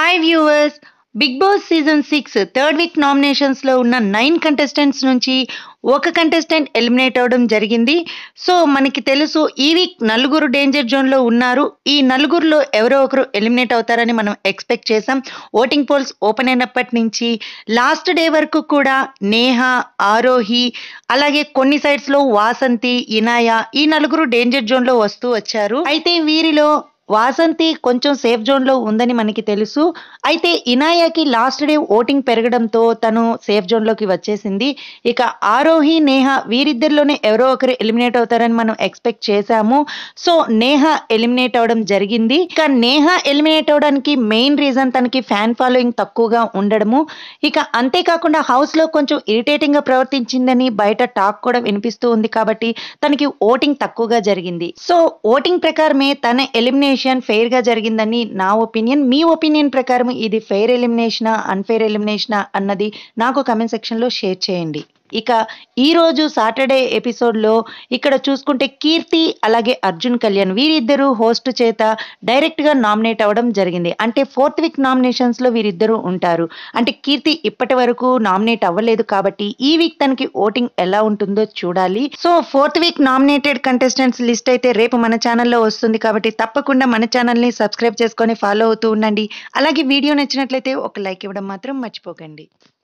hi viewers Big Boss season six third week నామినేషన్స్లో ఉన్న nine contestants నుంచి ఒక కంటెస్టెంట్ ఎలిమినేట్ అవ్వడం జరిగింది సో మనకి తెలుసు ఈ వీక్ నలుగురు డేంజర్ జోన్లో ఉన్నారు ఈ నలుగురిలో ఎవరో ఒకరు ఎలిమినేట్ అవుతారని మనం ఎక్స్పెక్ట్ చేసాం ఓటింగ్ పోల్స్ ఓపెన్ అయినప్పటి నుంచి లాస్ట్ డే వరకు కూడా నేహ ఆరోహి అలాగే కొన్ని సైడ్స్లో వాసంతి ఇనాయ ఈ నలుగురు డేంజర్ జోన్లో వస్తూ వచ్చారు అయితే వీరిలో వాసంతి కొంచెం సేఫ్ జోన్లో ఉందని మనకి తెలుసు అయితే ఇనాయాకి లాస్ట్ డే ఓటింగ్ పెరగడంతో తను సేఫ్ జోన్లోకి వచ్చేసింది ఇక ఆరోహి నేహ వీరిద్దరిలోనే ఎవరో ఒకరు ఎలిమినేట్ అవుతారని మనం ఎక్స్పెక్ట్ చేశాము సో నేహ ఎలిమినేట్ అవడం జరిగింది ఇక నేహ ఎలిమినేట్ అవడానికి మెయిన్ రీజన్ తనకి ఫ్యాన్ ఫాలోయింగ్ తక్కువగా ఉండడము ఇక అంతేకాకుండా హౌస్లో కొంచెం ఇరిటేటింగ్గా ప్రవర్తించిందని బయట టాక్ కూడా వినిపిస్తూ ఉంది కాబట్టి తనకి ఓటింగ్ తక్కువగా జరిగింది సో ఓటింగ్ ప్రకారమే తన ఎలిమినేషన్ ఫెయిర్ గా జరిగిందని నా ఒపీనియన్ మీ ఒపీనియన్ ప్రకారం ఇది ఫెయిర్ ఎలిమినేషనా అన్ఫెయిర్ ఎలిమినేషనా అన్నది నాకు కమెంట్ సెక్షన్ లో షేర్ చేయండి ఇక ఈ రోజు సాటర్డే ఎపిసోడ్లో ఇక్కడ చూసుకుంటే కీర్తి అలాగే అర్జున్ కళ్యాణ్ వీరిద్దరూ హోస్ట్ చేత డైరెక్ట్గా నామినేట్ అవ్వడం జరిగింది అంటే ఫోర్త్ వీక్ నామినేషన్స్లో వీరిద్దరూ ఉంటారు అంటే కీర్తి ఇప్పటి వరకు నామినేట్ అవ్వలేదు కాబట్టి ఈ వీక్ తనకి ఓటింగ్ ఎలా ఉంటుందో చూడాలి so fourth week nominated contestants list అయితే రేపు మన ఛానల్లో వస్తుంది కాబట్టి తప్పకుండా మన ఛానల్ని సబ్స్క్రైబ్ చేసుకొని ఫాలో అవుతూ ఉండండి అలాగే వీడియో నచ్చినట్లయితే ఒక లైక్ ఇవ్వడం మాత్రం మర్చిపోకండి